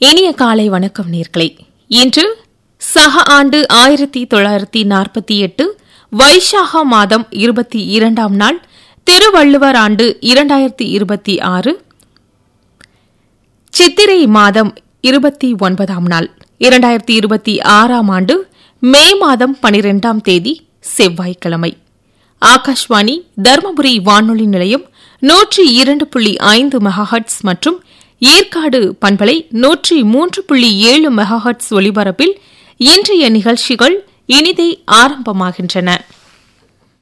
இனிய காலை வணக்கம் நேர்களே இன்று சக ஆண்டு ஆயிரத்தி தொள்ளாயிரத்தி நாற்பத்தி எட்டு வைசாக மாதம் இருபத்தி இரண்டாம் நாள் திருவள்ளுவர் ஆண்டு இரண்டாயிரத்தி இருபத்தி ஆறு சித்திரை மாதம் இருபத்தி ஒன்பதாம் நாள் இரண்டாயிரத்தி இருபத்தி ஆறாம் ஆண்டு மே மாதம் பனிரெண்டாம் தேதி செவ்வாய்க்கிழமை ஆகாஷ்வாணி தருமபுரி வானொலி நிலையம் நூற்றி இரண்டு புள்ளி ஐந்து மெகாஹட்ஸ் மற்றும் ஏற்காடு பண்பலை நூற்றி மூன்று புள்ளி ஏழு மெகாஹட்ஸ் ஒலிபரப்பில் இன்றைய நிகழ்ச்சிகள் இனிதே ஆரம்பமாகின்றன